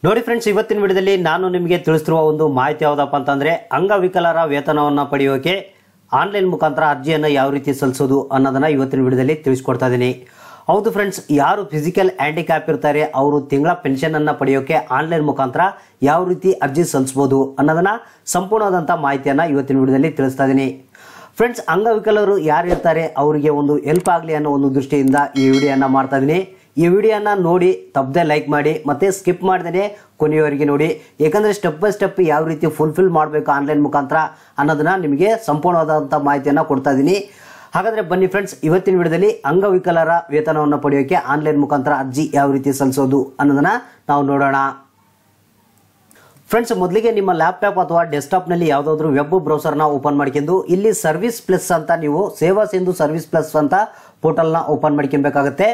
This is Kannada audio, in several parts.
ನೋಡಿ ಫ್ರೆಂಡ್ಸ್ ಇವತ್ತಿನ ವಿಡಿಯೋದಲ್ಲಿ ನಾನು ನಿಮಗೆ ತಿಳಿಸ್ತಿರುವ ಒಂದು ಮಾಹಿತಿ ಯಾವುದಪ್ಪ ಅಂತಂದ್ರೆ ಅಂಗವಿಕಲರ ವೇತನವನ್ನು ಪಡೆಯೋಕೆ ಆನ್ಲೈನ್ ಮುಖಾಂತರ ಅರ್ಜಿಯನ್ನು ಯಾವ ರೀತಿ ಸಲ್ಲಿಸೋದು ಅನ್ನೋದನ್ನ ಇವತ್ತಿನ ವಿಡಿಯೋದಲ್ಲಿ ತಿಳಿಸ್ಕೊಡ್ತಾ ಇದ್ದೀನಿ ಹೌದು ಫ್ರೆಂಡ್ಸ್ ಯಾರು ಫಿಸಿಕಲ್ ಹ್ಯಾಂಡಿಕ್ಯಾಪ್ ಇರ್ತಾರೆ ಅವರು ತಿಂಗಳ ಪೆನ್ಷನ್ ಅನ್ನ ಪಡೆಯೋಕೆ ಆನ್ಲೈನ್ ಮುಖಾಂತರ ಯಾವ ರೀತಿ ಅರ್ಜಿ ಸಲ್ಲಿಸಬಹುದು ಅನ್ನೋದನ್ನ ಸಂಪೂರ್ಣವಾದಂಥ ಮಾಹಿತಿಯನ್ನ ಇವತ್ತಿನ ವಿಡಿಯೋದಲ್ಲಿ ತಿಳಿಸ್ತಾ ಇದ್ದೀನಿ ಫ್ರೆಂಡ್ಸ್ ಅಂಗವಿಕಲರು ಯಾರು ಇರ್ತಾರೆ ಅವರಿಗೆ ಒಂದು ಹೆಲ್ಪ್ ಆಗಲಿ ಅನ್ನೋ ಒಂದು ದೃಷ್ಟಿಯಿಂದ ಈ ವಿಡಿಯೋನ ಮಾಡ್ತಾ ಇದ್ದೀನಿ ಈ ವಿಡಿಯೋನ ನೋಡಿ ತಪ್ಪದೆ ಲೈಕ್ ಮಾಡಿ ಮತ್ತೆ ಸ್ಕಿಪ್ ಮಾಡ್ದೇ ಕೊನೆಯವರೆಗೆ ನೋಡಿ ಯಾಕಂದ್ರೆ ಸ್ಟೆಪ್ ಬೈ ಸ್ಟೆಪ್ ಯಾವ ರೀತಿ ಫುಲ್ಫಿಲ್ ಮಾಡಬೇಕು ಆನ್ಲೈನ್ ಮುಖಾಂತರ ಅನ್ನೋದನ್ನ ನಿಮಗೆ ಸಂಪೂರ್ಣವಾದಂಥ ಮಾಹಿತಿಯನ್ನು ಕೊಡ್ತಾ ಇದ್ದೀನಿ ಹಾಗಾದ್ರೆ ಬನ್ನಿ ಫ್ರೆಂಡ್ಸ್ ಇವತ್ತಿನ ವಿಡಿಯೋದಲ್ಲಿ ಅಂಗವಿಕಲರ ವೇತನವನ್ನು ಪಡೆಯೋಕೆ ಆನ್ಲೈನ್ ಮುಖಾಂತರ ಅರ್ಜಿ ಯಾವ ರೀತಿ ಸಲ್ಲಿಸೋದು ಅನ್ನೋದನ್ನ ನಾವು ನೋಡೋಣ ಫ್ರೆಂಡ್ಸ್ ಮೊದಲಿಗೆ ನಿಮ್ಮ ಲ್ಯಾಪ್ಟಾಪ್ ಅಥವಾ ಡೆಸ್ಕ್ಟಾಪ್ನಲ್ಲಿ ಯಾವುದಾದ್ರೂ ವೆಬ್ ಬ್ರೌಸರ್ನ ಓಪನ್ ಮಾಡ್ಕೊಂಡು ಇಲ್ಲಿ ಸರ್ವಿಸ್ ಪ್ಲಸ್ ಅಂತ ನೀವು ಸೇವಾ ಸಿಂಧು ಸರ್ವಿಸ್ ಪ್ಲಸ್ ಅಂತ ಪೋರ್ಟಲ್ನ ಓಪನ್ ಮಾಡ್ಕೊಬೇಕಾಗತ್ತೆ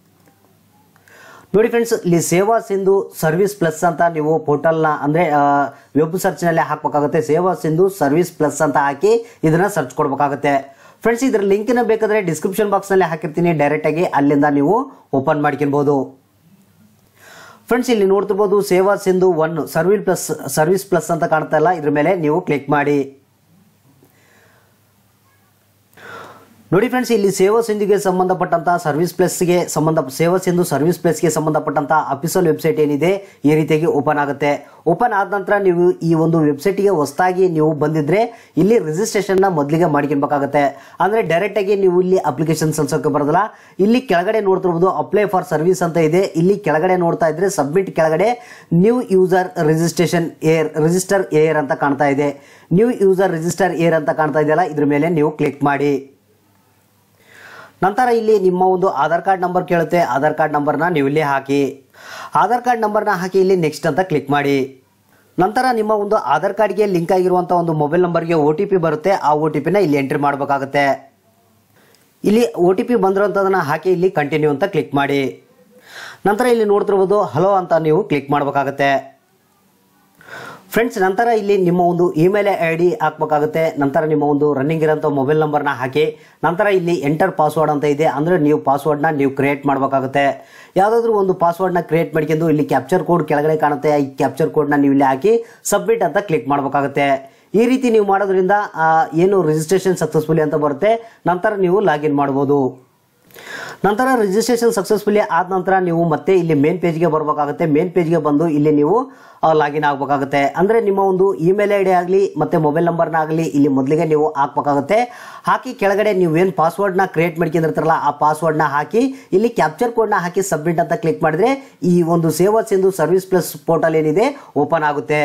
ನೋಡಿ ಫ್ರೆಂಡ್ಸ್ ಇಲ್ಲಿ ಸೇವಾ ಸಿಂಧು ಸರ್ವಿಸ್ ಪ್ಲಸ್ ಅಂತ ನೀವು ಪೋರ್ಟಲ್ನ ಅಂದರೆ ವೆಬ್ ಸರ್ಚ್ನಲ್ಲಿ ಹಾಕಬೇಕಾಗುತ್ತೆ ಸೇವಾ ಸಿಂಧು ಸರ್ವಿಸ್ ಪ್ಲಸ್ ಅಂತ ಹಾಕಿ ಇದನ್ನ ಸರ್ಚ್ ಕೊಡಬೇಕಾಗುತ್ತೆ ಫ್ರೆಂಡ್ಸ್ ಇದರ ಲಿಂಕಿನ ಬೇಕಾದರೆ ಡಿಸ್ಕ್ರಿಪ್ಷನ್ ಬಾಕ್ಸ್ನಲ್ಲಿ ಹಾಕಿರ್ತೀನಿ ಡೈರೆಕ್ಟಾಗಿ ಅಲ್ಲಿಂದ ನೀವು ಓಪನ್ ಮಾಡ್ಕೊಬೋದು ಫ್ರೆಂಡ್ಸ್ ಇಲ್ಲಿ ನೋಡ್ತಿರ್ಬೋದು Seva Sindhu one service plus service plus ಅಂತ ಕಾಣ್ತಾ ಇಲ್ಲ ಇದ್ರ ಮೇಲೆ ನೀವು ಕ್ಲಿಕ್ ಮಾಡಿ ನೋಡಿ ಫ್ರೆಂಡ್ಸ್ ಇಲ್ಲಿ ಸೇವಾ ಸಿಂಧುಗೆ ಸಂಬಂಧಪಟ್ಟಂತ ಸರ್ವಿಸ್ ಪ್ಲಸ್ಗೆ ಸಂಬಂಧ ಸೇವಾ ಸಿಂಧು ಸರ್ವಿಸ್ ಪ್ಲಸ್ಗೆ ಸಂಬಂಧಪಟ್ಟಂತ ಅಫಿಷಿಯಲ್ ವೆಬ್ಸೈಟ್ ಏನಿದೆ ಈ ರೀತಿಯಾಗಿ ಓಪನ್ ಆಗುತ್ತೆ ಓಪನ್ ಆದ ನಂತರ ನೀವು ಈ ಒಂದು ವೆಬ್ಸೈಟ್ಗೆ ಹೊಸದಾಗಿ ನೀವು ಬಂದಿದ್ರೆ ಇಲ್ಲಿ ರಿಜಿಸ್ಟ್ರೇಷನ್ನ ಮೊದಲಿಗೆ ಮಾಡ್ಕೊಬೇಕಾಗುತ್ತೆ ಅಂದ್ರೆ ಡೈರೆಕ್ಟ್ ಆಗಿ ನೀವು ಇಲ್ಲಿ ಅಪ್ಲಿಕೇಶನ್ ಸಲ್ಸೋಕೆ ಬರೋದಿಲ್ಲ ಇಲ್ಲಿ ಕೆಳಗಡೆ ನೋಡ್ತಿರ್ಬೋದು ಅಪ್ಲೈ ಫಾರ್ ಸರ್ವಿಸ್ ಅಂತ ಇದೆ ಇಲ್ಲಿ ಕೆಳಗಡೆ ನೋಡ್ತಾ ಇದ್ರೆ ಸಬ್ಮಿಟ್ ಕೆಳಗಡೆ new user registration here register here ಅಂತ ಕಾಣ್ತಾ ಇದೆ ನ್ಯೂ ಯೂಸರ್ ರಿಜಿಸ್ಟರ್ ಏರ್ ಅಂತ ಕಾಣ್ತಾ ಇದೆಯಲ್ಲ ಇದ್ರ ಮೇಲೆ ನೀವು ಕ್ಲಿಕ್ ಮಾಡಿ ನಂತರ ಇಲ್ಲಿ ನಿಮ್ಮ ಒಂದು ಆಧಾರ್ ಕಾರ್ಡ್ ನಂಬರ್ ಕೇಳುತ್ತೆ ಆಧಾರ್ ಕಾರ್ಡ್ ನಂಬರ್ನ ನೀವು ಇಲ್ಲಿ ಹಾಕಿ ಆಧಾರ್ ಕಾರ್ಡ್ ನಂಬರ್ನ ಹಾಕಿ ಇಲ್ಲಿ ನೆಕ್ಸ್ಟ್ ಅಂತ ಕ್ಲಿಕ್ ಮಾಡಿ ನಂತರ ನಿಮ್ಮ ಒಂದು ಆಧಾರ್ ಕಾರ್ಡ್ಗೆ ಲಿಂಕ್ ಆಗಿರುವಂಥ ಒಂದು ಮೊಬೈಲ್ ನಂಬರ್ಗೆ ಒ ಟಿ ಪಿ ಬರುತ್ತೆ ಆ ಒ ಟಿ ಪಿನ ಇಲ್ಲಿ ಎಂಟ್ರಿ ಮಾಡಬೇಕಾಗುತ್ತೆ ಇಲ್ಲಿ ಒ ಟಿ ಪಿ ಬಂದಿರೋಂಥದನ್ನ ಹಾಕಿ ಇಲ್ಲಿ ಕಂಟಿನ್ಯೂ ಅಂತ ಕ್ಲಿಕ್ ಮಾಡಿ ನಂತರ ಇಲ್ಲಿ ನೋಡ್ತಿರ್ಬೋದು ಹಲೋ ಅಂತ ನೀವು ಕ್ಲಿಕ್ ಮಾಡಬೇಕಾಗುತ್ತೆ ಫ್ರೆಂಡ್ಸ್ ನಂತರ ಇಲ್ಲಿ ನಿಮ್ಮ ಒಂದು ಇಮೇಲ್ ಐ ಡಿ ಹಾಕ್ಬೇಕಾಗುತ್ತೆ ನಂತರ ನಿಮ್ಮ ಒಂದು ರನ್ನಿಂಗ್ ಇರೋಂಥ ಮೊಬೈಲ್ ನಂಬರ್ನ ಹಾಕಿ ನಂತರ ಇಲ್ಲಿ ಎಂಟರ್ ಪಾಸ್ವರ್ಡ್ ಅಂತ ಇದೆ ಅಂದರೆ ನೀವು ಪಾಸ್ವರ್ಡ್ನ ನೀವು ಕ್ರಿಯೇಟ್ ಮಾಡಬೇಕಾಗುತ್ತೆ ಯಾವುದಾದ್ರೂ ಒಂದು ಪಾಸ್ವರ್ಡ್ನ ಕ್ರಿಯೇಟ್ ಮಾಡ್ಕೊಂಡು ಇಲ್ಲಿ ಕ್ಯಾಪ್ಚರ್ ಕೋಡ್ ಕೆಳಗಡೆ ಕಾಣುತ್ತೆ ಈ ಕ್ಯಾಪ್ಚರ್ ಕೋಡ್ನ ನೀವು ಇಲ್ಲಿ ಹಾಕಿ ಸಬ್ಮಿಟ್ ಅಂತ ಕ್ಲಿಕ್ ಮಾಡಬೇಕಾಗುತ್ತೆ ಈ ರೀತಿ ನೀವು ಮಾಡೋದ್ರಿಂದ ಆ, ಏನು ರಿಜಿಸ್ಟ್ರೇಷನ್ ಸಕ್ಸಸ್ಫುಲಿ ಅಂತ ಬರುತ್ತೆ ನಂತರ ನೀವು ಲಾಗಿನ್ ಮಾಡ್ಬೋದು ನಂತರ ರಿಜಿಸ್ಟ್ರೇಷನ್ ಸಕ್ಸಸ್ಫುಲಿ ಆದ ನಂತರ ನೀವು ಮತ್ತೆ ಇಲ್ಲಿ ಮೇನ್ ಪೇಜ್ಗೆ ಬರಬೇಕಾಗುತ್ತೆ ಮೇನ್ ಪೇಜ್ಗೆ ಬಂದು ಇಲ್ಲಿ ನೀವು ಲಾಗಿನ್ ಆಗಬೇಕಾಗುತ್ತೆ ಅಂದರೆ ನಿಮ್ಮ ಒಂದು ಇಮೇಲ್ ಐ ಡಿ ಆಗಲಿ ಮತ್ತು ಮೊಬೈಲ್ ನಂಬರ್ನ ಆಗಲಿ ಇಲ್ಲಿ ಮೊದಲಿಗೆ ನೀವು ಹಾಕ್ಬೇಕಾಗುತ್ತೆ ಹಾಕಿ ಕೆಳಗಡೆ ನೀವು ಏನು ಪಾಸ್ವರ್ಡ್ನ ಕ್ರಿಯೇಟ್ ಮಾಡ್ಕೊಂಡಿರ್ತಾರಲ್ಲ ಆ ಪಾಸ್ವರ್ಡ್ನ ಹಾಕಿ ಇಲ್ಲಿ ಕ್ಯಾಪ್ಚರ್ ಕೋಡ್ನ ಹಾಕಿ ಸಬ್ಮಿಟ್ ಅಂತ ಕ್ಲಿಕ್ ಮಾಡಿದ್ರೆ ಈ ಒಂದು Seva Sindhu service plus portal ಏನಿದೆ ಓಪನ್ ಆಗುತ್ತೆ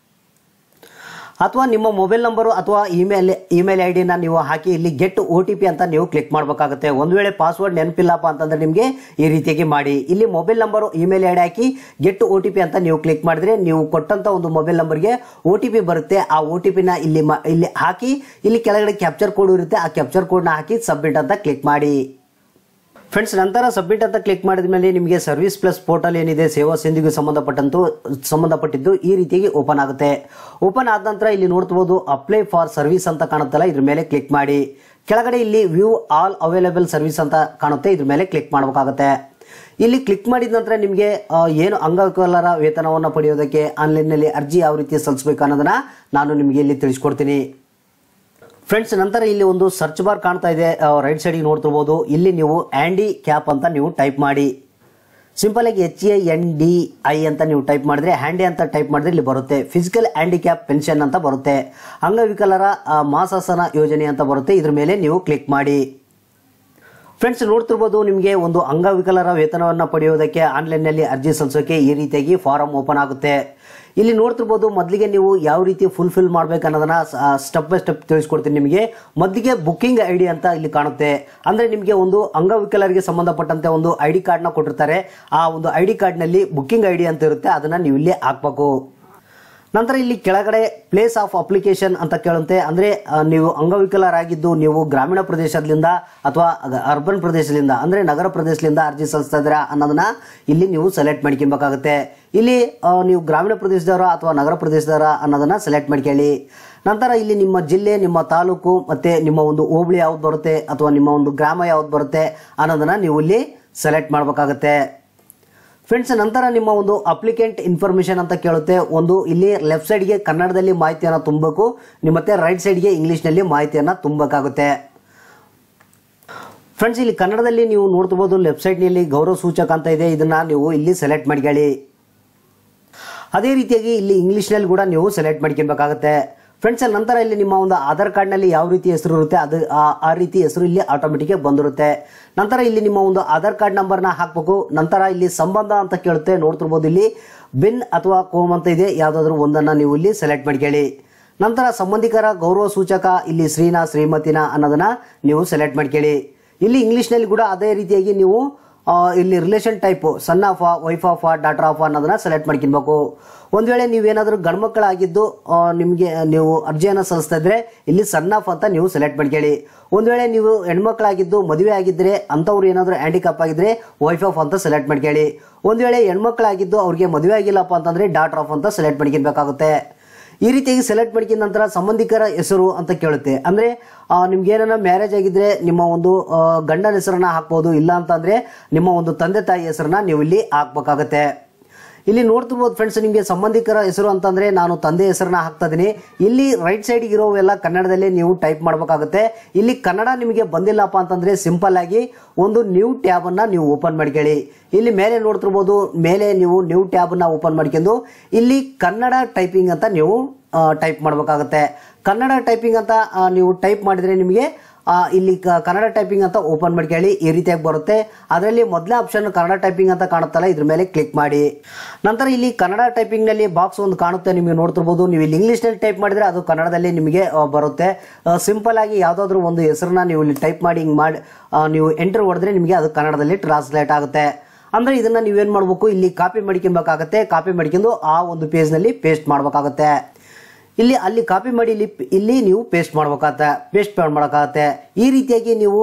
ಅಥವಾ ನಿಮ್ಮ ಮೊಬೈಲ್ ನಂಬರು ಅಥವಾ ಇಮೇಲ್ ಇಮೇಲ್ ಐ ಡಿನ ನೀವು ಹಾಕಿ ಇಲ್ಲಿ ಗೆಟ್ ಒ ಟಿ ಪಿ ಅಂತ ನೀವು ಕ್ಲಿಕ್ ಮಾಡಬೇಕಾಗುತ್ತೆ ಒಂದು ವೇಳೆ ಪಾಸ್ವರ್ಡ್ ನೆನಪಿಲ್ಲಪ್ಪ ಅಂತಂದ್ರೆ ನಿಮಗೆ ಈ ರೀತಿಯಾಗಿ ಮಾಡಿ ಇಲ್ಲಿ mobile number email I D ಹಾಕಿ ಗೆಟ್ ಒ ಟಿ ಪಿ ಅಂತ ನೀವು ಕ್ಲಿಕ್ ಮಾಡಿದ್ರೆ ನೀವು ಕೊಟ್ಟಂತ ಒಂದು ಮೊಬೈಲ್ ನಂಬರ್ಗೆ ಒ ಟಿ ಪಿ ಬರುತ್ತೆ ಆ ಒ ಟಿ ಪಿನ ಇಲ್ಲಿ ಮ- ಇಲ್ಲಿ ಹಾಕಿ ಇಲ್ಲಿ ಕೆಳಗಡೆ ಕ್ಯಾಪ್ಚರ್ ಕೋಡ್ ಇರುತ್ತೆ ಆ ಕ್ಯಾಪ್ಚರ್ ಕೋಡ್ನ ಹಾಕಿ ಸಬ್ಮಿಟ್ ಅಂತ ಕ್ಲಿಕ್ ಮಾಡಿ ಫ್ರೆಂಡ್ಸ್ ನಂತರ ಸಬ್ಮಿಟ್ ಅಂತ ಕ್ಲಿಕ್ ಮಾಡಿದ ಮೇಲೆ ನಿಮಗೆ ಸರ್ವಿಸ್ ಪ್ಲಸ್ ಪೋರ್ಟಲ್ ಏನಿದೆ ಸೇವಾ ಸಿಂಧಿಗೆ ಸಂಬಂಧಪಟ್ಟಂತೂ ಸಂಬಂಧಪಟ್ಟಿದ್ದು ಈ ರೀತಿಯಾಗಿ ಓಪನ್ ಆಗುತ್ತೆ ಓಪನ್ ಆದ ನಂತರ ಇಲ್ಲಿ ನೋಡ್ತಿರ್ಬೋದು ಅಪ್ಲೈ ಫಾರ್ ಸರ್ವಿಸ್ ಅಂತ ಕಾಣುತ್ತಲ್ಲ ಇದ್ರ ಮೇಲೆ ಕ್ಲಿಕ್ ಮಾಡಿ ಕೆಳಗಡೆ ಇಲ್ಲಿ ವ್ಯೂ ಆಲ್ ಅವೈಲೇಬಲ್ ಸರ್ವಿಸ್ ಅಂತ ಕಾಣುತ್ತೆ ಇದ್ರ ಮೇಲೆ ಕ್ಲಿಕ್ ಮಾಡಬೇಕಾಗುತ್ತೆ ಇಲ್ಲಿ ಕ್ಲಿಕ್ ಮಾಡಿದ ನಂತರ ನಿಮಗೆ ಆ, ಏನು ಅಂಗವಿಕಲರ ವೇತನವನ್ನು ಪಡೆಯೋದಕ್ಕೆ ಆನ್ಲೈನ್ನಲ್ಲಿ ಅರ್ಜಿ ಯಾವ ರೀತಿ ಸಲ್ಲಿಸಬೇಕು ಅನ್ನೋದನ್ನ ನಾನು ನಿಮಗೆ ಇಲ್ಲಿ ತಿಳಿಸ್ಕೊಡ್ತೀನಿ ಫ್ರೆಂಡ್ಸ್ ನಂತರ ಇಲ್ಲಿ ಒಂದು ಸರ್ಚ್ ಬಾರ್ ಕಾಣ್ತಾ ಇದೆ ರೈಟ್ ಸೈಡಿಗೆ ನೋಡ್ತಿರ್ಬೋದು ಇಲ್ಲಿ ನೀವು ಆ್ಯಂಡಿ ಕ್ಯಾಪ್ ಅಂತ ನೀವು ಟೈಪ್ ಮಾಡಿ ಸಿಂಪಲ್ ಆಗಿ H A N D I ಅಂತ ನೀವು ಟೈಪ್ ಮಾಡಿದ್ರೆ ಹ್ಯಾಂಡಿ ಅಂತ ಟೈಪ್ ಮಾಡಿದ್ರೆ ಇಲ್ಲಿ ಬರುತ್ತೆ ಫಿಸಿಕಲ್ ಹ್ಯಾಂಡಿಕ್ಯಾಪ್ ಪೆನ್ಷನ್ ಅಂತ ಬರುತ್ತೆ ಅಂಗವಿಕಲರ ಆ, ಮಾಸಾಸನ ಯೋಜನೆ ಅಂತ ಬರುತ್ತೆ ಇದ್ರ ಮೇಲೆ ನೀವು ಕ್ಲಿಕ್ ಮಾಡಿ ಫ್ರೆಂಡ್ಸ್ ನೋಡ್ತಿರ್ಬೋದು ನಿಮಗೆ ಒಂದು ಅಂಗವಿಕಲರ ವೇತನವನ್ನು ಪಡೆಯೋದಕ್ಕೆ ಆನ್ಲೈನ್ನಲ್ಲಿ ಅರ್ಜಿ ಸಲ್ಲಿಸೋಕೆ ಈ ರೀತಿಯಾಗಿ ಫಾರಂ ಓಪನ್ ಆಗುತ್ತೆ ಇಲ್ಲಿ ನೋಡ್ತಿರ್ಬೋದು ಮೊದಲಿಗೆ ನೀವು ಯಾವ ರೀತಿ ಫುಲ್ಫಿಲ್ ಮಾಡ್ಬೇಕು ಅನ್ನೋದನ್ನ ಸ್ಟೆಪ್ ಬೈ ಸ್ಟೆಪ್ ತಿಳಿಸ್ಕೊಡ್ತೀನಿ ನಿಮಗೆ ಮೊದಲಿಗೆ ಬುಕ್ಕಿಂಗ್ ಐ ಡಿ ಅಂತ ಇಲ್ಲಿ ಕಾಣುತ್ತೆ ಅಂದ್ರೆ ನಿಮಗೆ ಒಂದು ಅಂಗವಿಕಲರಿಗೆ ಸಂಬಂಧಪಟ್ಟಂತೆ ಒಂದು ಐ ಡಿ ಕಾರ್ಡ್ನ ಕೊಟ್ಟಿರ್ತಾರೆ ಆ ಒಂದು ಐ ಡಿ ಕಾರ್ಡ್ನಲ್ಲಿ ಬುಕ್ಕಿಂಗ್ ಐ ಡಿ ಅಂತ ಇರುತ್ತೆ ಅದನ್ನ ನೀವು ಇಲ್ಲಿ ಹಾಕ್ಬೇಕು ನಂತರ ಇಲ್ಲಿ ಕೆಳಗಡೆ ಪ್ಲೇಸ್ ಆಫ್ ಅಪ್ಲಿಕೇಶನ್ ಅಂತ ಕೇಳುತ್ತೆ ಅಂದ್ರೆ ಆ, ನೀವು ಅಂಗವಿಕಲರಾಗಿದ್ದು ನೀವು ಗ್ರಾಮೀಣ ಪ್ರದೇಶದಿಂದ ಅಥವಾ ಅರ್ಬನ್ ಪ್ರದೇಶದಿಂದ ಅಂದ್ರೆ ನಗರ ಪ್ರದೇಶದಿಂದ ಅರ್ಜಿ ಸಲ್ಲಿಸ್ತಾ ಇದ್ದೀರಾ ಅನ್ನೋದನ್ನ ಇಲ್ಲಿ ನೀವು ಸೆಲೆಕ್ಟ್ ಮಾಡ್ಕೊಬೇಕಾಗುತ್ತೆ ಇಲ್ಲಿ ಆ, ನೀವು ಗ್ರಾಮೀಣ ಪ್ರದೇಶದವರ ಅಥವಾ ನಗರ ಪ್ರದೇಶದವರ ಅನ್ನೋದನ್ನ ಸೆಲೆಕ್ಟ್ ಮಾಡ್ಕೊಳ್ಳಿ ನಂತರ ಇಲ್ಲಿ ನಿಮ್ಮ ಜಿಲ್ಲೆ ನಿಮ್ಮ ತಾಲೂಕು ಮತ್ತೆ ನಿಮ್ಮ ಒಂದು ಹೋಬಳಿ ಯಾವ್ದು ಬರುತ್ತೆ ಅಥವಾ ನಿಮ್ಮ ಒಂದು ಗ್ರಾಮ ಯಾವ್ದು ಬರುತ್ತೆ ಅನ್ನೋದನ್ನ ನೀವು ಇಲ್ಲಿ ಸೆಲೆಕ್ಟ್ ಮಾಡಬೇಕಾಗುತ್ತೆ ಫ್ರೆಂಡ್ಸ್ ನಂತರ ನಿಮ್ಮ ಒಂದು ಅಪ್ಲಿಕೆಂಟ್ ಇನ್ಫಾರ್ಮೇಶನ್ ಅಂತ ಕೇಳುತ್ತೆ ಒಂದು ಇಲ್ಲಿ ಲೆಫ್ಟ್ ಸೈಡ್ಗೆ ಕನ್ನಡದಲ್ಲಿ ಮಾಹಿತಿಯನ್ನು ತುಂಬಬೇಕು ನಿಮ್ಮ ಮತ್ತೆ ರೈಟ್ ಸೈಡ್ಗೆ ಇಂಗ್ಲೀಷ್ನಲ್ಲಿ ಮಾಹಿತಿಯನ್ನು ತುಂಬಬೇಕಾಗುತ್ತೆ ಫ್ರೆಂಡ್ಸ್ ಇಲ್ಲಿ ಕನ್ನಡದಲ್ಲಿ ನೀವು ನೋಡ್ತಿರ್ಬೋದು ಲೆಫ್ಟ್ ಸೈಡ್ನಲ್ಲಿ ಗೌರವ ಸೂಚಕ ಅಂತ ಇದೆ ಇದನ್ನ ನೀವು ಇಲ್ಲಿ ಸೆಲೆಕ್ಟ್ ಮಾಡ್ಕೊಳ್ಳಿ ಅದೇ ರೀತಿಯಾಗಿ ಇಲ್ಲಿ ಇಂಗ್ಲೀಷ್ನಲ್ಲಿ ಕೂಡ ನೀವು ಸೆಲೆಕ್ಟ್ ಮಾಡ್ಕೊಬೇಕಾಗುತ್ತೆ ಫ್ರೆಂಡ್ಸ್ ಅಲ್ಲಿ ನಂತರ ಇಲ್ಲಿ ನಿಮ್ಮ ಒಂದು ಆಧಾರ್ ಕಾರ್ಡ್ನಲ್ಲಿ ಯಾವ ರೀತಿ ಹೆಸರು ಇರುತ್ತೆ ಅದು ಆ- ಆ ರೀತಿ ಹೆಸರು ಇಲ್ಲಿ ಆಟೋಮೆಟಿಕ್ ಬಂದಿರುತ್ತೆ ನಂತರ ಇಲ್ಲಿ ನಿಮ್ಮ ಒಂದು ಆಧಾರ್ ಕಾರ್ಡ್ ನಂಬರ್ನ ಹಾಕಬೇಕು ನಂತರ ಇಲ್ಲಿ ಸಂಬಂಧ ಅಂತ ಕೇಳುತ್ತೆ ನೋಡ್ತಿರ್ಬೋದು ಇಲ್ಲಿ ಬಿನ್ ಅಥವಾ ಕೋಮ್ ಅಂತ ಇದೆ ಯಾವುದಾದ್ರೂ ಒಂದನ್ನು ನೀವು ಇಲ್ಲಿ ಸೆಲೆಕ್ಟ್ ಮಾಡ್ಕೊಳ್ಳಿ ನಂತರ ಸಂಬಂಧಿಕರ ಗೌರವ ಸೂಚಕ ಇಲ್ಲಿ ಶ್ರೀನಾ ಶ್ರೀಮತಿನ ಅನ್ನೋದನ್ನ ನೀವು ಸೆಲೆಕ್ಟ್ ಮಾಡ್ಕೊಳ್ಳಿ ಇಲ್ಲಿ ಇಂಗ್ಲೀಷ್ನಲ್ಲಿ ಕೂಡ ಅದೇ ರೀತಿಯಾಗಿ ನೀವು ಆ, ಇಲ್ಲಿ relation type son of wife of daughter of ಅನ್ನೋದನ್ನ ಸೆಲೆಕ್ಟ್ ಮಾಡ್ಕೊಬೇಕು ಒಂದು ವೇಳೆ ನೀವೇನಾದರೂ ಗಂಡ್ಮಕ್ಕಳಾಗಿದ್ದು ಆ, ನಿಮಗೆ ನೀವು ಅರ್ಜಿಯನ್ನು ಸಲ್ಲಿಸ್ತಾ ಇದ್ರೆ ಇಲ್ಲಿ ಸನ್ ಆಫ್ ಅಂತ ನೀವು ಸೆಲೆಕ್ಟ್ ಮಾಡ್ಕೊಳ್ಳಿ ಒಂದು ವೇಳೆ ನೀವು ಹೆಣ್ಮಕ್ಳಾಗಿದ್ದು ಮದುವೆ ಆಗಿದ್ದರೆ ಅಂಥವ್ರು ಏನಾದರೂ ಹ್ಯಾಂಡಿಕ್ಯಾಪ್ ಆಗಿದ್ರೆ ವೈಫ್ ಆಫ್ ಅಂತ ಸೆಲೆಕ್ಟ್ ಮಾಡ್ಕೊಳ್ಳಿ ಒಂದು ವೇಳೆ ಹೆಣ್ಮಕ್ಳಾಗಿದ್ದು ಅವ್ರಿಗೆ ಮದುವೆ ಆಗಿಲ್ಲಪ್ಪ ಅಂತಂದ್ರೆ ಡಾಟರ್ ಆಫ್ ಅಂತ ಸೆಲೆಕ್ಟ್ ಮಾಡ್ಕೊಬೇಕಾಗುತ್ತೆ ಈ ರೀತಿಯಾಗಿ ಸೆಲೆಕ್ಟ್ ಮಾಡ್ಕಿದ ನಂತರ ಸಂಬಂಧಿಕರ ಹೆಸರು ಅಂತ ಕೇಳುತ್ತೆ ಅಂದ್ರೆ ಆ, ನಿಮ್ಗೆ ಏನಾರ ಮ್ಯಾರೇಜ್ ಆಗಿದ್ರೆ ನಿಮ್ಮ ಒಂದು ಆ, ಗಂಡನ ಹೆಸರನ್ನ ಹಾಕ್ಬೋದು ಇಲ್ಲ ಅಂತಂದ್ರೆ ನಿಮ್ಮ ಒಂದು ತಂದೆ ತಾಯಿ ಹೆಸರನ್ನ ನೀವು ಇಲ್ಲಿ ಹಾಕ್ಬೇಕಾಗತ್ತೆ ಇಲ್ಲಿ ನೋಡ್ತಿರ್ಬೋದು ಫ್ರೆಂಡ್ಸ್ ನಿಮಗೆ ಸಂಬಂಧಿಕರ ಹೆಸರು ಅಂತಂದ್ರೆ ನಾನು ತಂದೆ ಹೆಸರನ್ನ ಹಾಕ್ತಾ ಇದೀನಿ ಇಲ್ಲಿ ರೈಟ್ ಸೈಡ್ ಇರೋವೆಲ್ಲ ಕನ್ನಡದಲ್ಲೇ ನೀವು ಟೈಪ್ ಮಾಡಬೇಕಾಗುತ್ತೆ ಇಲ್ಲಿ ಕನ್ನಡ ನಿಮಗೆ ಬಂದಿಲ್ಲಪ್ಪ ಅಂತಂದ್ರೆ ಸಿಂಪಲ್ ಆಗಿ ಒಂದು ನ್ಯೂ ಟ್ಯಾಬ್ ಅನ್ನ ನೀವು ಓಪನ್ ಮಾಡ್ಕೊಳ್ಳಿ ಇಲ್ಲಿ ಮೇಲೆ ನೋಡ್ತಿರ್ಬೋದು ಮೇಲೆ ನೀವು ನ್ಯೂ ಟ್ಯಾಬ್ ಅನ್ನ ಓಪನ್ ಮಾಡ್ಕೊಂಡು ಇಲ್ಲಿ ಕನ್ನಡ ಟೈಪಿಂಗ್ ಅಂತ ನೀವು ಟೈಪ್ ಮಾಡಬೇಕಾಗುತ್ತೆ ಕನ್ನಡ ಟೈಪಿಂಗ್ ಅಂತ ಆ, ನೀವು ಟೈಪ್ ಮಾಡಿದ್ರೆ ನಿಮಗೆ ಆ, ಇಲ್ಲಿ ಕ- ಕನ್ನಡ ಟೈಪಿಂಗ್ ಅಂತ ಓಪನ್ ಮಾಡ್ಕೊಳ್ಳಿ ಈ ರೀತಿಯಾಗಿ ಬರುತ್ತೆ ಅದರಲ್ಲಿ ಮೊದಲೇ ಆಪ್ಷನ್ ಕನ್ನಡ ಟೈಪಿಂಗ್ ಅಂತ ಕಾಣುತ್ತಲ್ಲ ಇದ್ರ ಮೇಲೆ ಕ್ಲಿಕ್ ಮಾಡಿ ನಂತರ ಇಲ್ಲಿ ಕನ್ನಡ ಟೈಪಿಂಗ್ ನಲ್ಲಿ ಬಾಕ್ಸ್ ಒಂದು ಕಾಣುತ್ತೆ ನಿಮಗೆ ನೋಡ್ತಿರ್ಬೋದು ನೀವು ಇಲ್ಲಿ ಇಂಗ್ಲಿಷ್ ನಲ್ಲಿ ಟೈಪ್ ಮಾಡಿದ್ರೆ ಅದು ಕನ್ನಡದಲ್ಲಿ ನಿಮಗೆ ಆ, ಬರುತ್ತೆ ಸಿಂಪಲ್ ಆಗಿ ಯಾವ್ದಾದ್ರು ಒಂದು ಹೆಸರನ್ನ ನೀವು ಇಲ್ಲಿ ಟೈಪ್ ಮಾಡಿ ಹಿಂಗ್ ಮಾಡಿ ಆ, ನೀವು ಎಂಟರ್ ಹೊಡೆದ್ರೆ ನಿಮಗೆ ಅದು ಕನ್ನಡದಲ್ಲಿ ಟ್ರಾನ್ಸ್ಲೇಟ್ ಆಗುತ್ತೆ ಅಂದ್ರೆ ಇದನ್ನ ನೀವೇನ್ ಮಾಡ್ಬೇಕು ಇಲ್ಲಿ ಕಾಪಿ ಮಾಡ್ಕೊಬೇಕಾಗತ್ತೆ ಕಾಪಿ ಮಾಡ್ಕೊಂಡು ಆ ಒಂದು ಪೇಜ್ ನಲ್ಲಿ ಪೇಸ್ಟ್ ಮಾಡ್ಬೇಕಾಗತ್ತೆ ಇಲ್ಲಿ ಅಲ್ಲಿ ಕಾಪಿ ಮಾಡಿ ಇಲ್ಲಿ ಇಲ್ಲಿ ನೀವು ಪೇಸ್ಟ್ ಮಾಡ್ಬೇಕಾಗತ್ತೆ ಪೇಸ್ಟ್ ಮಾಡೋಕ್ಕಾಗತ್ತೆ ಈ ರೀತಿಯಾಗಿ ನೀವು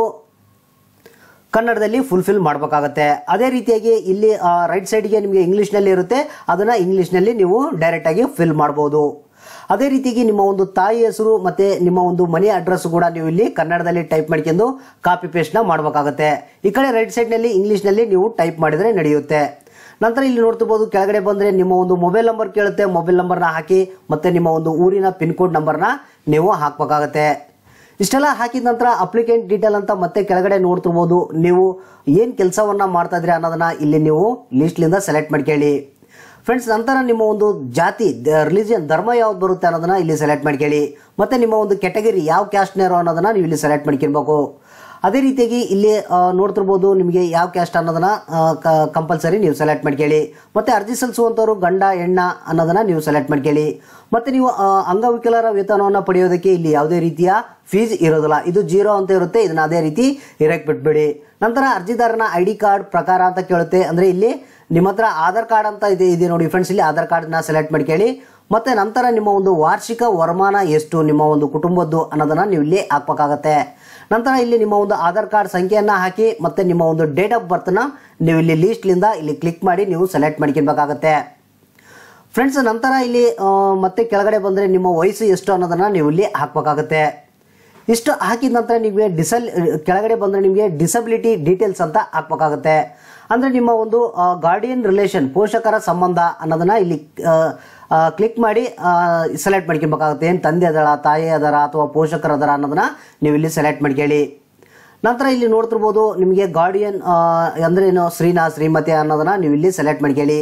ಕನ್ನಡದಲ್ಲಿ ಫುಲ್ಫಿಲ್ ಮಾಡಬೇಕಾಗತ್ತೆ ಅದೇ ರೀತಿಯಾಗಿ ಇಲ್ಲಿ ರೈಟ್ ಸೈಡ್ಗೆ ನಿಮಗೆ ಇಂಗ್ಲೀಷ್ನಲ್ಲಿ ಇರುತ್ತೆ ಅದನ್ನ ಇಂಗ್ಲೀಷ್ನಲ್ಲಿ ನೀವು ಡೈರೆಕ್ಟ್ ಆಗಿ ಫಿಲ್ ಮಾಡ್ಬೋದು ಅದೇ ರೀತಿಯಾಗಿ ನಿಮ್ಮ ಒಂದು ತಾಯಿ ಹೆಸರು ಮತ್ತೆ ನಿಮ್ಮ ಒಂದು ಮನೆ ಅಡ್ರೆಸ್ ಕೂಡ ನೀವು ಇಲ್ಲಿ ಕನ್ನಡದಲ್ಲಿ ಟೈಪ್ ಮಾಡ್ಕೊಂಡು ಕಾಪಿ ಪೇಸ್ಟ್ನ ಮಾಡಬೇಕಾಗತ್ತೆ ಈ ಕಡೆ ರೈಟ್ ಸೈಡ್ನಲ್ಲಿ ಇಂಗ್ಲೀಷ್ನಲ್ಲಿ ನೀವು ಟೈಪ್ ಮಾಡಿದ್ರೆ ನಡೆಯುತ್ತೆ ನಂತರ ಇಲ್ಲಿ ನೋಡ್ತಿರ್ಬೋದು ಕೆಳಗಡೆ ಬಂದ್ರೆ ನಿಮ್ಮ ಒಂದು ಮೊಬೈಲ್ ನಂಬರ್ ಕೇಳುತ್ತೆ ಮೊಬೈಲ್ ನಂಬರ್ನ ಹಾಕಿ ಮತ್ತೆ ನಿಮ್ಮ ಒಂದು ಊರಿನ ಪಿನ್ ಕೋಡ್ ನಂಬರ್ನ ನೀವು ಹಾಕ್ಬೇಕಾಗತ್ತೆ ಇಷ್ಟೆಲ್ಲ ಹಾಕಿದ ನಂತರ ಅಪ್ಲಿಕೆಂಟ್ ಡೀಟೇಲ್ ಅಂತ ಮತ್ತೆ ಕೆಳಗಡೆ ನೋಡ್ತಿರ್ಬೋದು ನೀವು ಏನ್ ಕೆಲಸವನ್ನ ಮಾಡ್ತಾ ಇದ್ರಿ ಅನ್ನೋದನ್ನ ಇಲ್ಲಿ ನೀವು ಲಿಸ್ಟ್ಲಿಂದ ಸೆಲೆಕ್ಟ್ ಮಾಡ್ಕೊಳ್ಳಿ ಫ್ರೆಂಡ್ಸ್ ನಂತರ ನಿಮ್ಮ ಒಂದು ಜಾತಿ ರಿಲಿಜಿಯನ್ ಧರ್ಮ ಯಾವ್ದು ಬರುತ್ತೆ ಅನ್ನೋದನ್ನ ಇಲ್ಲಿ ಸೆಲೆಕ್ಟ್ ಮಾಡ್ಕೊಳ್ಳಿ ಮತ್ತೆ ನಿಮ್ಮ ಒಂದು ಕೆಟಗರಿ ಯಾವ ಕ್ಯಾಸ್ಟ್ನೇರೋ ಅನ್ನೋದನ್ನ ನೀವು ಇಲ್ಲಿ ಸೆಲೆಕ್ಟ್ ಮಾಡ್ಕೊಳ್ಬೇಕು ಅದೇ ರೀತಿಯಾಗಿ ಇಲ್ಲಿ ಆ, ನೋಡ್ತಿರ್ಬೋದು ನಿಮಗೆ ಯಾವ ಕ್ಯಾಸ್ಟ್ ಅನ್ನೋದನ್ನ ಕಂಪಲ್ಸರಿ ನೀವು ಸೆಲೆಕ್ಟ್ ಮಾಡ್ಕೊಳ್ಳಿ ಮತ್ತೆ ಅರ್ಜಿ ಸಲ್ಲಿಸುವಂಥವ್ರು ಗಂಡ ಹೆಣ್ಣ ಅನ್ನೋದನ್ನ ನೀವು ಸೆಲೆಕ್ಟ್ ಮಾಡ್ಕೊಳ್ಳಿ ಮತ್ತೆ ನೀವು ಆ, ಅಂಗವಿಕಲರ ವೇತನವನ್ನು ಪಡೆಯೋದಕ್ಕೆ ಇಲ್ಲಿ ಯಾವುದೇ ರೀತಿಯ ಫೀಸ್ ಇರೋದಿಲ್ಲ ಇದು ಜೀರೋ ಅಂತ ಇರುತ್ತೆ ಇದನ್ನ ಅದೇ ರೀತಿ ಇರಕ್ಕೆ ಬಿಟ್ಬಿಡಿ ನಂತರ ಅರ್ಜಿದಾರನ ಐ ಡಿ ಕಾರ್ಡ್ ಪ್ರಕಾರ ಅಂತ ಕೇಳುತ್ತೆ ಅಂದ್ರೆ ಇಲ್ಲಿ ನಿಮ್ಮ ಹತ್ರ ಆಧಾರ್ ಕಾರ್ಡ್ ಅಂತ ಇದೆ ಇದೆ ನೋಡಿ ಫ್ರೆಂಡ್ಸ್ ಇಲ್ಲಿ ಆಧಾರ್ ಕಾರ್ಡ್ನ ಸೆಲೆಕ್ಟ್ ಮಾಡ್ಕೊಳ್ಳಿ ಮತ್ತೆ ನಂತರ ನಿಮ್ಮ ಒಂದು ವಾರ್ಷಿಕ ವರಮಾನ ಎಷ್ಟು ನಿಮ್ಮ ಒಂದು ಕುಟುಂಬದ್ದು ಅನ್ನೋದನ್ನ ನೀವು ಇಲ್ಲಿ ಹಾಕ್ಬೇಕಾಗತ್ತೆ ನಂತರ ಇಲ್ಲಿ ನಿಮ್ಮ ಒಂದು ಆಧಾರ್ ಕಾರ್ಡ್ ಸಂಖ್ಯೆಯನ್ನ ಹಾಕಿ ಮತ್ತೆ ನಿಮ್ಮ ಒಂದು ಡೇಟ್ ಆಫ್ ಬರ್ತ್ನ ನೀವು ಇಲ್ಲಿ ಲೀಸ್ಟ್ಲಿಂದ ಇಲ್ಲಿ ಕ್ಲಿಕ್ ಮಾಡಿ ನೀವು ಸೆಲೆಕ್ಟ್ ಮಾಡ್ಕೊಬೇಕಾಗತ್ತೆ ಫ್ರೆಂಡ್ಸ್ ನಂತರ ಇಲ್ಲಿ ಆ, ಮತ್ತೆ ಕೆಳಗಡೆ ಬಂದರೆ ನಿಮ್ಮ ವಯಸ್ಸು ಎಷ್ಟು ಅನ್ನೋದನ್ನ ನೀವು ಇಲ್ಲಿ ಹಾಕ್ಬೇಕಾಗತ್ತೆ ಇಷ್ಟು ಹಾಕಿದ ನಂತರ ನಿಮಗೆ ಡಿಸಲ್ ಕೆಳಗಡೆ ಬಂದರೆ ನಿಮಗೆ ಡಿಸಬಿಲಿಟಿ ಡೀಟೇಲ್ಸ್ ಅಂತ ಹಾಕ್ಬೇಕಾಗತ್ತೆ ಅಂದರೆ ನಿಮ್ಮ ಒಂದು ಗಾರ್ಡಿಯನ್ ರಿಲೇಷನ್ ಪೋಷಕರ ಸಂಬಂಧ ಅನ್ನೋದನ್ನ ಇಲ್ಲಿ ಕ್ಲಿಕ್ ಮಾಡಿ ಸೆಲೆಕ್ಟ್ ಮಾಡ್ಕೊಬೇಕಾಗುತ್ತೆ ಏನು ತಂದೆ ಅದರ ತಾಯಿ ಅದರ ಅಥವಾ ಪೋಷಕರ ಅದರ ಅನ್ನೋದನ್ನ ನೀವು ಇಲ್ಲಿ ಸೆಲೆಕ್ಟ್ ಮಾಡ್ಕೊಳ್ಳಿ ನಂತರ ಇಲ್ಲಿ ನೋಡ್ತಿರ್ಬೋದು ನಿಮಗೆ ಗಾರ್ಡಿಯನ್ ಅಂದ್ರೆ ಏನು ಶ್ರೀನಾ ಶ್ರೀಮತಿ ಅನ್ನೋದನ್ನ ನೀವು ಇಲ್ಲಿ ಸೆಲೆಕ್ಟ್ ಮಾಡ್ಕೊಳ್ಳಿ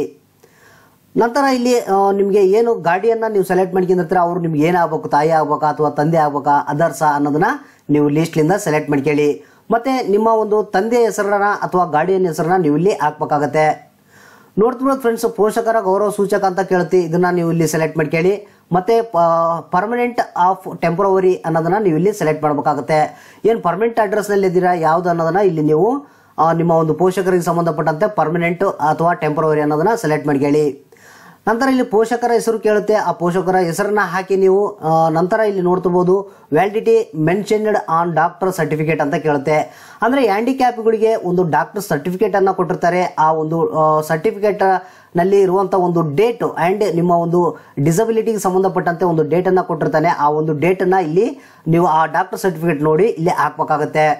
ನಂತರ ಇಲ್ಲಿ ಆ, ನಿಮಗೆ ಏನು ಗಾಡಿಯನ್ನ ನೀವು ಸೆಲೆಕ್ಟ್ ಮಾಡ್ಕೊಂಡಿರ್ತೀರ ಅವ್ರು ನಿಮ್ಗೆ ಏನಾಗಬೇಕು ತಾಯಿ ಆಗ್ಬೇಕಾ ಅಥವಾ ತಂದೆ ಆಗ್ಬೇಕಾ ಅದರ್ಸ ಅನ್ನೋದನ್ನ ನೀವು ಲಿಸ್ಟ್ಲಿಂದ ಸೆಲೆಕ್ಟ್ ಮಾಡ್ಕೊಳ್ಳಿ ಮತ್ತೆ ನಿಮ್ಮ ಒಂದು ತಂದೆ ಹೆಸರನ್ನ ಅಥವಾ ಗಾಡಿಯನ್ ಹೆಸರನ್ನ ನೀವು ಇಲ್ಲಿ ಹಾಕ್ಬೇಕಾಗತ್ತೆ ನೋಡ್ತಿರೋದು ಫ್ರೆಂಡ್ಸ್ ಪೋಷಕರ ಗೌರವ ಸೂಚಕ ಅಂತ ಕೇಳುತ್ತೆ ಇದನ್ನ ನೀವು ಇಲ್ಲಿ ಸೆಲೆಕ್ಟ್ ಮಾಡ್ಕೊಳ್ಳಿ ಮತ್ತೆ ಪರ್ಮನೆಂಟ್ ಆಫ್ ಟೆಂಪ್ರವರಿ ಅನ್ನೋದನ್ನ ನೀವು ಇಲ್ಲಿ ಸೆಲೆಕ್ಟ್ ಮಾಡಬೇಕಾಗುತ್ತೆ ಏನು ಪರ್ಮನೆಂಟ್ ಅಡ್ರೆಸ್ನಲ್ಲಿ ಇದ್ದೀರಾ ಯಾವ್ದು ಅನ್ನೋದನ್ನ ಇಲ್ಲಿ ನೀವು ಆ, ನಿಮ್ಮ ಒಂದು ಪೋಷಕರಿಗೆ ಸಂಬಂಧಪಟ್ಟಂತೆ ಪರ್ಮನೆಂಟ್ ಅಥವಾ ಟೆಂಪ್ರವರಿ ಅನ್ನೋದನ್ನ ಸೆಲೆಕ್ಟ್ ಮಾಡ್ಕೊಳ್ಳಿ ನಂತರ ಇಲ್ಲಿ ಪೋಷಕರ ಹೆಸರು ಕೇಳುತ್ತೆ ಆ ಪೋಷಕರ ಹೆಸರನ್ನ ಹಾಕಿ ನೀವು ಆ, ನಂತರ ಇಲ್ಲಿ ನೋಡ್ತಿರ್ಬೋದು validity mentioned on doctor certificate ಅಂತ ಕೇಳುತ್ತೆ ಅಂದ್ರೆ ಹ್ಯಾಂಡಿಕ್ಯಾಪ್ಗಳಿಗೆ ಒಂದು ಡಾಕ್ಟರ್ ಸರ್ಟಿಫಿಕೇಟ್ ಅನ್ನ ಕೊಟ್ಟಿರ್ತಾರೆ ಆ ಒಂದು ಸರ್ಟಿಫಿಕೇಟ್ ನಲ್ಲಿ ಇರುವಂತ ಒಂದು ಡೇಟ್ ಅಂಡ್ ನಿಮ್ಮ ಒಂದು ಡಿಸಬಿಲಿಟಿಗೆ ಸಂಬಂಧಪಟ್ಟಂತೆ ಒಂದು ಡೇಟ್ ಅನ್ನ ಕೊಟ್ಟಿರ್ತಾನೆ ಆ ಒಂದು ಡೇಟ್ ಅನ್ನ ಇಲ್ಲಿ ನೀವು ಆ ಡಾಕ್ಟರ್ ಸರ್ಟಿಫಿಕೇಟ್ ನೋಡಿ ಇಲ್ಲಿ ಹಾಕ್ಬೇಕಾಗತ್ತೆ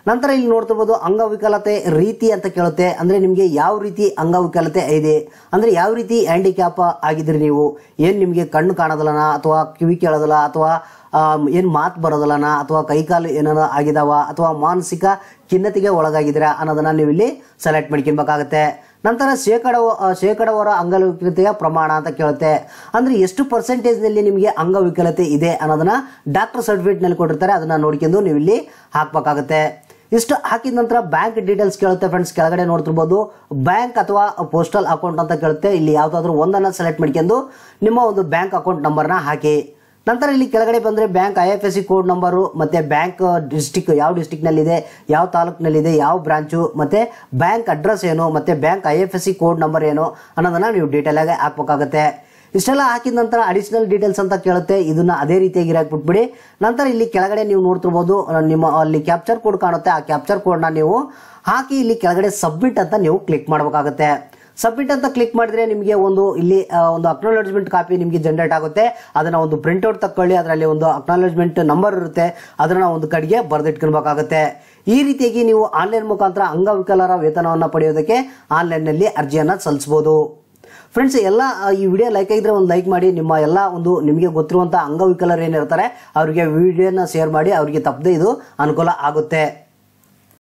ನಂತರ ಇಲ್ಲಿ ನೋಡ್ತಿರ್ಬೋದು ಅಂಗವಿಕಲತೆ ರೀತಿ ಅಂತ ಕೇಳುತ್ತೆ ಅಂದ್ರೆ ನಿಮಗೆ ಯಾವ ರೀತಿ ಅಂಗವಿಕಲತೆ ಇದೆ ಅಂದ್ರೆ ಯಾವ ರೀತಿ ಹ್ಯಾಂಡಿಕ್ಯಾಪ್ ಆಗಿದ್ರಿ ನೀವು ಏನ್ ನಿಮಗೆ ಕಣ್ಣು ಕಾಣೋದಿಲ್ಲನ ಅಥವಾ ಕಿವಿ ಕೇಳೋದಿಲ್ಲ ಅಥವಾ ಆಮ್, ಏನ್ ಮಾತು ಬರೋದಿಲ್ಲನ ಅಥವಾ ಕೈಕಾಲು ಏನಾರ ಆಗಿದಾವ ಅಥವಾ ಮಾನಸಿಕ ಖಿನ್ನತೆಗೆ ಒಳಗಾಗಿದ್ದೀರಾ ಅನ್ನೋದನ್ನ ನೀವು ಇಲ್ಲಿ ಸೆಲೆಕ್ಟ್ ಮಾಡ್ಕೊಬೇಕಾಗತ್ತೆ ನಂತರ ಶೇಕಡ ಶೇಕಡವರ ಅಂಗವಿಕಲತೆಯ ಪ್ರಮಾಣ ಅಂತ ಕೇಳುತ್ತೆ ಅಂದ್ರೆ ಎಷ್ಟು ಪರ್ಸೆಂಟೇಜ್ ನಲ್ಲಿ ನಿಮಗೆ ಅಂಗವಿಕಲತೆ ಇದೆ ಅನ್ನೋದನ್ನ ಡಾಕ್ಟರ್ ಸರ್ಟಿಫಿಕೇಟ್ ನಲ್ಲಿ ಕೊಟ್ಟಿರ್ತಾರೆ ಅದನ್ನ ನೋಡ್ಕೊಂಡು ನೀವು ಇಲ್ಲಿ ಹಾಕ್ಬೇಕಾಗತ್ತೆ ಇಷ್ಟು ಹಾಕಿದ ನಂತರ ಬ್ಯಾಂಕ್ ಡೀಟೇಲ್ಸ್ ಕೇಳುತ್ತೆ ಫ್ರೆಂಡ್ಸ್ ಕೆಳಗಡೆ ನೋಡ್ತಿರ್ಬೋದು ಬ್ಯಾಂಕ್ ಅಥವಾ ಪೋಸ್ಟಲ್ ಅಕೌಂಟ್ ಅಂತ ಕೇಳುತ್ತೆ ಇಲ್ಲಿ ಯಾವ್ದಾದ್ರು ಒಂದನ್ನ ಸೆಲೆಕ್ಟ್ ಮಾಡ್ಕೊಂಡು ನಿಮ್ಮ ಒಂದು ಬ್ಯಾಂಕ್ ಅಕೌಂಟ್ ನಂಬರ್ನ ಹಾಕಿ ನಂತರ ಇಲ್ಲಿ ಕೆಳಗಡೆ ಬಂದರೆ bank I F S C code number ಮತ್ತು ಬ್ಯಾಂಕ್ ಡಿಸ್ಟಿಕ್ ಯಾವ ಡಿಸ್ಟಿಕ್ನಲ್ಲಿದೆ ಯಾವ ತಾಲೂಕಿನಲ್ಲಿದೆ ಯಾವ ಬ್ರಾಂಚು ಮತ್ತು ಬ್ಯಾಂಕ್ ಅಡ್ರೆಸ್ ಏನು ಮತ್ತು bank I F S C code number ಏನು ಅನ್ನೋದನ್ನು ನೀವು ಡೀಟೇಲಾಗಿ ಹಾಕ್ಬೇಕಾಗತ್ತೆ ಇಷ್ಟೆಲ್ಲ ಹಾಕಿದ ನಂತರ ಅಡಿಷನಲ್ ಡೀಟೇಲ್ಸ್ ಅಂತ ಕೇಳುತ್ತೆ ಇದನ್ನ ಅದೇ ರೀತಿಯಾಗಿ ಹಾಕ್ಬಿಟ್ಬಿಡಿ ನಂತರ ಇಲ್ಲಿ ಕೆಳಗಡೆ ನೀವು ನೋಡ್ತಿರ್ಬೋದು ಅಹ್, ನಿಮ್ಮ ಅಲ್ಲಿ ಕ್ಯಾಪ್ಚರ್ ಕೋಡ್ ಕಾಣುತ್ತೆ ಆ ಕ್ಯಾಪ್ಚರ್ ಕೋಡ್ನ ನೀವು ಹಾಕಿ ಇಲ್ಲಿ ಕೆಳಗಡೆ ಸಬ್ಮಿಟ್ ಅಂತ ನೀವು ಕ್ಲಿಕ್ ಮಾಡಬೇಕಾಗುತ್ತೆ ಸಬ್ಮಿಟ್ ಅಂತ ಕ್ಲಿಕ್ ಮಾಡಿದ್ರೆ ನಿಮಗೆ ಒಂದು ಇಲ್ಲಿ ಆ, ಒಂದು ಅಕ್ನಾಲಜ್ಮೆಂಟ್ ಕಾಪಿ ನಿಮಗೆ ಜನರೇಟ್ ಆಗುತ್ತೆ ಅದನ್ನ ಒಂದು ಪ್ರಿಂಟ್ಔಟ್ ತಕ್ಕೊಳ್ಳಿ ಅದರಲ್ಲಿ ಒಂದು ಅಕ್ನಾಲಜ್ಮೆಂಟ್ ನಂಬರ್ ಇರುತ್ತೆ ಅದನ್ನ ಒಂದು ಕಡೆಗೆ ಬರೆದಿಟ್ಕೊಳ್ಬೇಕಾಗುತ್ತೆ ಈ ರೀತಿಯಾಗಿ ನೀವು ಆನ್ಲೈನ್ ಮುಖಾಂತರ ಅಂಗವಿಕಲರ ವೇತನವನ್ನು ಪಡೆಯೋದಕ್ಕೆ ಆನ್ಲೈನ್ನಲ್ಲಿ ಅರ್ಜಿಯನ್ನು ಸಲ್ಲಿಸಬಹುದು ಫ್ರೆಂಡ್ಸ್ ಎಲ್ಲ ಆ, ಈ ವಿಡಿಯೋ ಲೈಕ್ ಆಗಿದ್ರೆ ಒಂದು ಲೈಕ್ ಮಾಡಿ ನಿಮ್ಮ ಎಲ್ಲ ಒಂದು ನಿಮಗೆ ಗೊತ್ತಿರುವಂಥ ಅಂಗವಿಕಲರು ಏನಿರ್ತಾರೆ ಅವರಿಗೆ ವಿಡಿಯೋನ ಶೇರ್ ಮಾಡಿ ಅವರಿಗೆ ತಪ್ಪದೆ ಇದು ಅನುಕೂಲ ಆಗುತ್ತೆ